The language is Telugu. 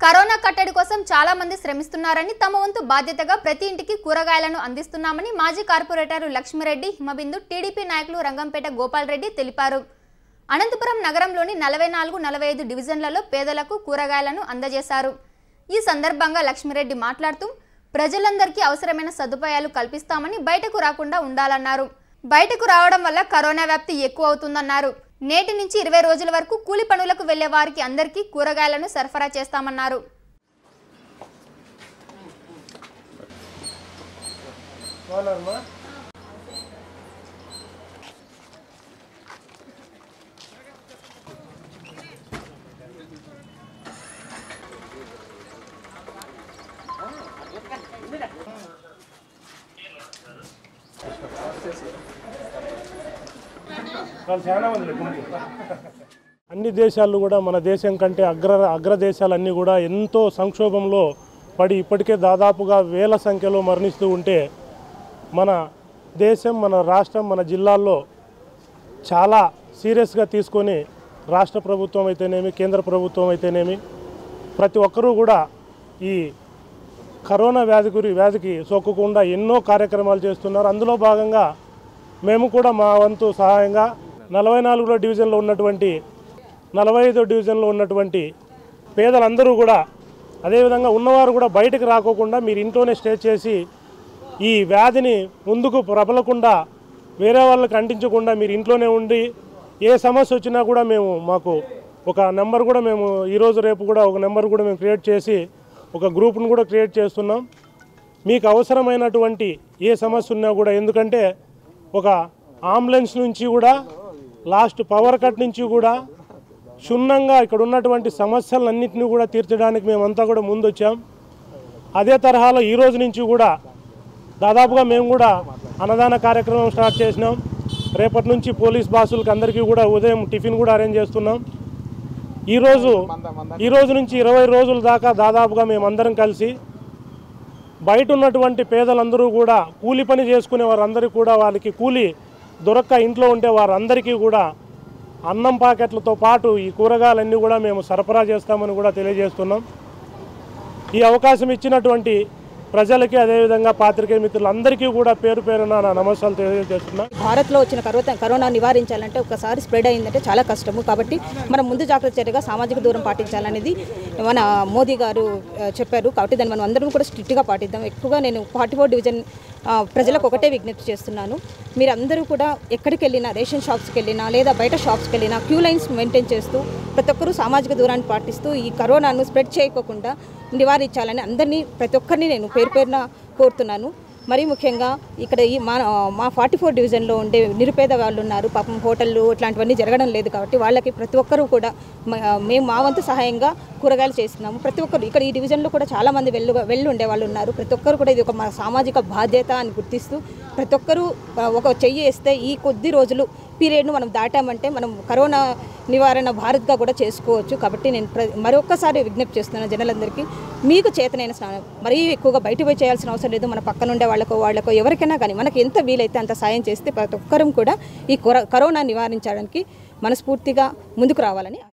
కరోనా కట్టడి కోసం చాలా మంది శ్రమిస్తున్నారని తమ వంతు బాధ్యతగా ప్రతి ఇంటికి కూరగాయలను అందిస్తున్నామని మాజీ కార్పొరేటర్ లక్ష్మిరెడ్డి హిమబిందు టీడీపీ నాయకులు రంగంపేట గోపాల్ రెడ్డి తెలిపారు అనంతపురం నగరంలోని నలభై నాలుగు నలభై ఐదు డివిజన్లలో పేదలకు కూరగాయలను అందజేశారు ఈ సందర్భంగా లక్ష్మిరెడ్డి మాట్లాడుతూ ప్రజలందరికీ అవసరమైన సదుపాయాలు కల్పిస్తామని బయటకు రాకుండా ఉండాలన్నారు బయటకు రావడం వల్ల కరోనా వ్యాప్తి ఎక్కువ అవుతుందన్నారు నేటి నుంచి ఇరవై రోజుల వరకు కూలి పనులకు వెళ్లే వారికి అందరికీ కూరగాయలను సరఫరా చేస్తామన్నారు వాళ్ళు చాలా మంది గుంపు. అన్ని దేశాలు కూడా మన దేశం కంటే అగ్ర అగ్ర దేశాలన్నీ కూడా ఎంతో సంక్షోభంలో పడి ఇప్పటికే దాదాపుగా వేల సంఖ్యలో మరణిస్తూ ఉంటే మన దేశం మన రాష్ట్రం మన జిల్లాల్లో చాలా సీరియస్గా తీసుకొని రాష్ట్ర ప్రభుత్వం అయితేనేమి కేంద్ర ప్రభుత్వం అయితేనేమి ప్రతి ఒక్కరూ కూడా ఈ కరోనా వ్యాధి గురి వ్యాధికి సోకకుండా ఎన్నో కార్యక్రమాలు చేస్తున్నారు అందులో భాగంగా మేము కూడా మా వంతు సహాయంగా నలభై నాలుగులో డివిజన్లో ఉన్నటువంటి నలభై ఐదో డివిజన్లో ఉన్నటువంటి పేదలందరూ కూడా అదేవిధంగా ఉన్నవారు కూడా బయటకు రాకోకుండా మీరు ఇంట్లోనే స్టే చేసి ఈ వ్యాధిని ముందుకు ప్రబలకుండా వేరే వాళ్ళకి అంటించకుండా మీరు ఇంట్లోనే ఉండి ఏ సమస్య వచ్చినా కూడా మేము మాకు ఒక నెంబర్ కూడా మేము ఈరోజు రేపు కూడా ఒక నెంబర్ కూడా మేము క్రియేట్ చేసి ఒక గ్రూప్ను కూడా క్రియేట్ చేస్తున్నాం మీకు అవసరమైనటువంటి ఏ సమస్య ఉన్నా కూడా ఎందుకంటే ఒక అంబులెన్స్ నుంచి కూడా లాస్ట్ పవర్ కట్ నుంచి కూడా క్షుణ్ణంగా ఇక్కడ ఉన్నటువంటి సమస్యలన్నింటినీ కూడా తీర్చడానికి మేమంతా కూడా ముందొచ్చాం అదే తరహాలో ఈ రోజు నుంచి కూడా దాదాపుగా మేము కూడా అన్నదాన కార్యక్రమం స్టార్ట్ చేసినాం రేపటి నుంచి పోలీస్ బాసులకు అందరికీ కూడా ఉదయం టిఫిన్ కూడా అరేంజ్ చేస్తున్నాం ఈరోజు ఈ రోజు నుంచి ఇరవై రోజుల దాకా దాదాపుగా మేమందరం కలిసి బయట ఉన్నటువంటి పేదలందరూ కూడా కూలి పని చేసుకునే వారందరికీ కూడా వాళ్ళకి కూలి దొరక్క ఇంట్లో ఉంటే వారందరికీ కూడా అన్నం ప్యాకెట్లతో పాటు ఈ కూరగాయలన్నీ కూడా మేము సరఫరా చేస్తామని కూడా తెలియజేస్తున్నాం ఈ అవకాశం ఇచ్చినటువంటి ప్రజలకి అదేవిధంగా పాత్రికేయ మిత్రులందరికీ కూడా పేరు పేరున నా నమస్కారాలు తెలియజేస్తున్నా భారత్లో వచ్చిన కరోనా కరోనా నివారించాలంటే ఒకసారి స్ప్రెడ్ అయిందంటే చాలా కష్టము కాబట్టి మనం ముందు జాగ్రత్త చర్యగా సామాజిక దూరం పాటించాలనేది మన మోదీ గారు ఆ, చెప్పారు కాబట్టి దాన్ని మనం అందరం కూడా స్ట్రిక్ట్గా పాటిద్దాం ఎక్కువగా నేను ఫార్టీ ఫోర్ డివిజన్ ఆ, ప్రజలకు ఒకటే విజ్ఞప్తి చేస్తున్నాను మీరు అందరూ కూడా ఎక్కడికి వెళ్ళినా రేషన్ షాప్స్కి వెళ్ళినా లేదా బయట షాప్స్కి వెళ్ళినా క్యూ లైన్స్ మెయింటైన్ చేస్తూ ప్రతి ఒక్కరూ సామాజిక దూరాన్ని పాటిస్తూ ఈ కరోనాను స్ప్రెడ్ చేయకోకుండా నివారించాలని అందరినీ ప్రతి ఒక్కరిని నేను పేరు పేరున కోరుతున్నాను మరీ ముఖ్యంగా ఇక్కడ ఈ మా మా ఫార్టీ ఫోర్ డివిజన్లో ఉండే నిరుపేద వాళ్ళు ఉన్నారు పాపం హోటళ్ళు ఇట్లాంటివన్నీ జరగడం లేదు కాబట్టి వాళ్ళకి ప్రతి ఒక్కరూ కూడా మ- మేము మా వంతు సహాయంగా కూరగాయలు చేస్తున్నాము ప్రతి ఒక్కరు ఇక్కడ ఈ డివిజన్లో కూడా చాలామంది వెళ్ళు వెళ్ళి ఉండే వాళ్ళు ఉన్నారు ప్రతి ఒక్కరు కూడా ఇది ఒక మా సామాజిక బాధ్యత అని గుర్తిస్తూ ప్రతి ఒక్కరూ ఆ, ఒక చెయ్యి వేస్తే ఈ కొద్ది రోజులు పీరియడ్ను మనం దాటామంటే మనం కరోనా నివారణ భారత్గా కూడా చేసుకోవచ్చు కాబట్టి నేను ప్ర మరొక్కసారి విజ్ఞప్తి చేస్తున్నాను జనాలందరికీ మీకు చేతనైన స్నానం మరీ ఎక్కువగా బయట పోయి చేయాల్సిన అవసరం లేదు మన పక్కన ఉండే వాళ్ళకో వాళ్ళకో ఎవరికైనా కానీ మనకి ఎంత వీలైతే అంత సాయం చేస్తే ప్రతి ఒక్కరం కూడా ఈ కొర- కరోనా నివారించడానికి మనస్ఫూర్తిగా ముందుకు రావాలని